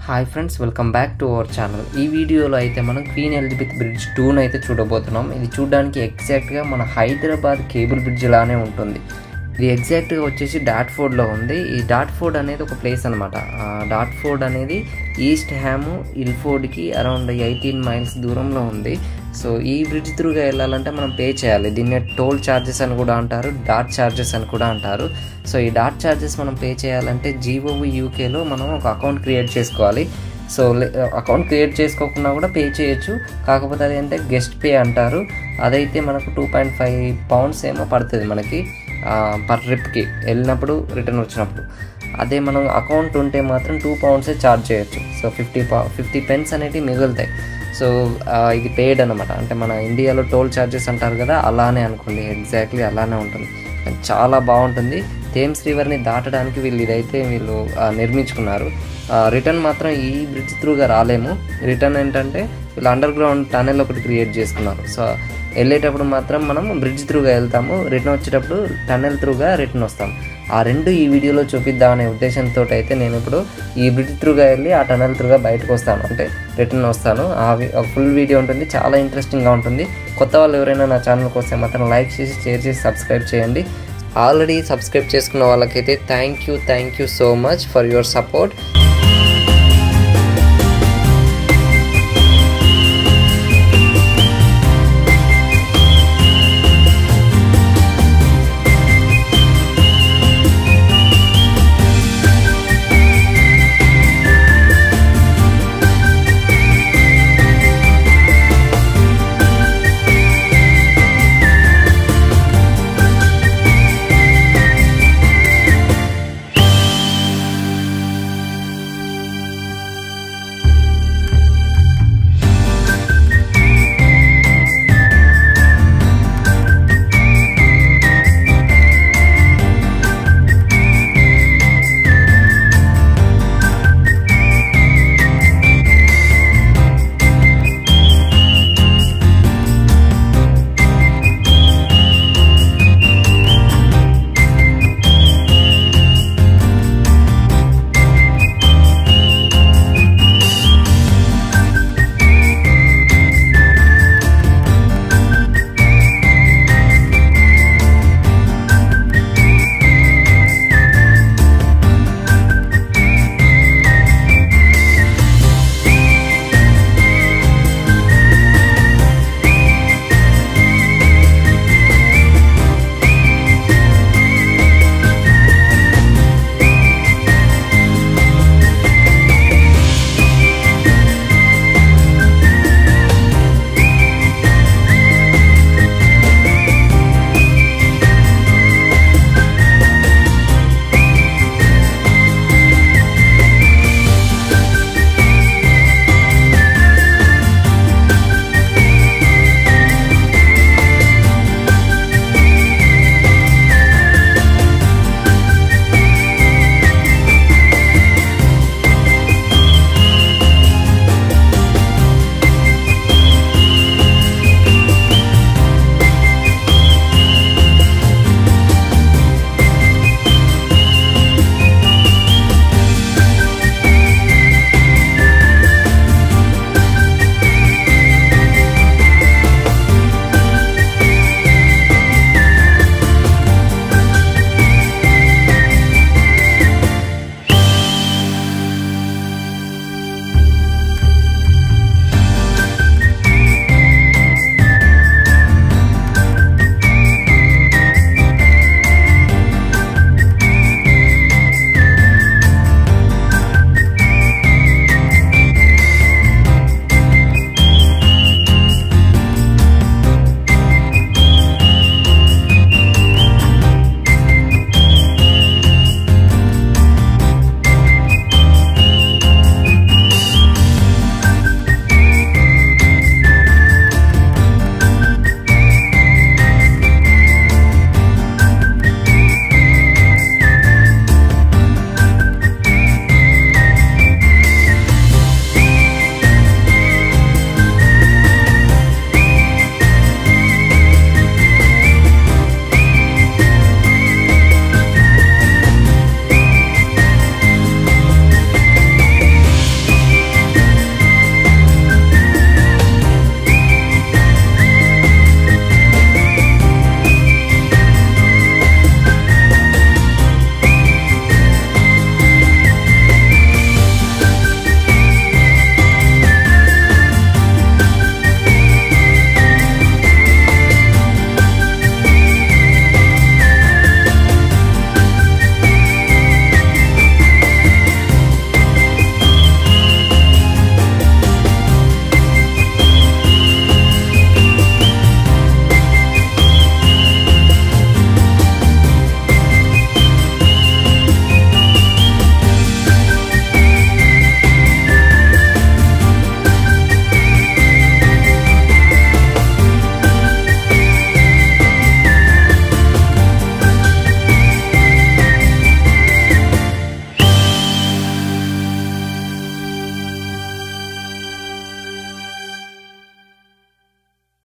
hi friends welcome back to our channel ఈ వీడియోలో అయితే మనం క్వీన్ ఎలిజబెత్ బ్రిడ్జ్ టూను అయితే చూడబోతున్నాం ఇది చూడడానికి ఎగ్జాక్ట్గా మన హైదరాబాద్ కేబుల్ బ్రిడ్జ్ లానే ఉంటుంది ఇది ఎగ్జాక్ట్గా వచ్చేసి డాట్ఫోర్డ్లో ఉంది ఈ డాట్ఫోర్డ్ అనేది ఒక ప్లేస్ అనమాట డాట్ఫోర్డ్ అనేది ఈస్ట్ హ్యాము ఇల్ఫోర్డ్కి అరౌండ్ ఎయిటీన్ మైల్స్ దూరంలో ఉంది సో ఈ బ్రిడ్జ్ త్రూగా వెళ్ళాలంటే మనం పే చేయాలి దీన్ని టోల్ ఛార్జెస్ అని కూడా అంటారు డాట్ ఛార్జెస్ అని కూడా అంటారు సో ఈ డాట్ ఛార్జెస్ మనం పే చేయాలంటే జీఓవి యూకేలో మనం ఒక అకౌంట్ క్రియేట్ చేసుకోవాలి సో అకౌంట్ క్రియేట్ చేసుకోకుండా కూడా పే చేయొచ్చు కాకపోతే అది అంటే గెస్ట్ పే అంటారు అదైతే మనకు టూ పాయింట్ ఫైవ్ పౌండ్స్ ఏమో పడుతుంది మనకి పర్ ట్రిప్కి వెళ్ళినప్పుడు రిటర్న్ వచ్చినప్పుడు అదే మనం అకౌంట్ ఉంటే మాత్రం టూ పౌండ్సే ఛార్జ్ చేయొచ్చు సో ఫిఫ్టీ పా ఫిఫ్టీ పెన్స్ అనేవి మిగులుతాయి సో ఇది పెయిడ్ అనమాట అంటే మన ఇండియాలో టోల్ ఛార్జెస్ అంటారు కదా అలానే అనుకోండి ఎగ్జాక్ట్లీ అలానే ఉంటుంది చాలా బాగుంటుంది థేమ్స్ రివర్ని దాటడానికి వీళ్ళు ఇదైతే వీళ్ళు నిర్మించుకున్నారు రిటర్న్ మాత్రం ఈ బ్రిడ్జ్ త్రూగా రాలేము రిటర్న్ ఏంటంటే వీళ్ళు అండర్ గ్రౌండ్ టనెల్ ఒకటి క్రియేట్ చేసుకున్నారు సో వెళ్ళేటప్పుడు మాత్రం మనం బ్రిడ్జ్ త్రూగా వెళ్తాము రిటర్న్ వచ్చేటప్పుడు టన్నెల్ త్రూగా రిటర్న్ వస్తాం ఆ రెండు ఈ వీడియోలో చూపిద్దాం అనే ఉద్దేశంతో అయితే నేను ఇప్పుడు ఈ బ్రిడ్జ్ త్రూగా వెళ్ళి ఆ టన్నెల్ త్రూగా బయటకు వస్తాను అంటే రిటర్న్ వస్తాను ఆ ఫుల్ వీడియో ఉంటుంది చాలా ఇంట్రెస్టింగ్గా ఉంటుంది కొత్త వాళ్ళు ఎవరైనా నా ఛానల్కి వస్తే మాత్రం లైక్ చేసి షేర్ చేసి సబ్స్క్రైబ్ చేయండి ఆల్రెడీ సబ్స్క్రైబ్ చేసుకున్న వాళ్ళకైతే thank you thank you so much for your support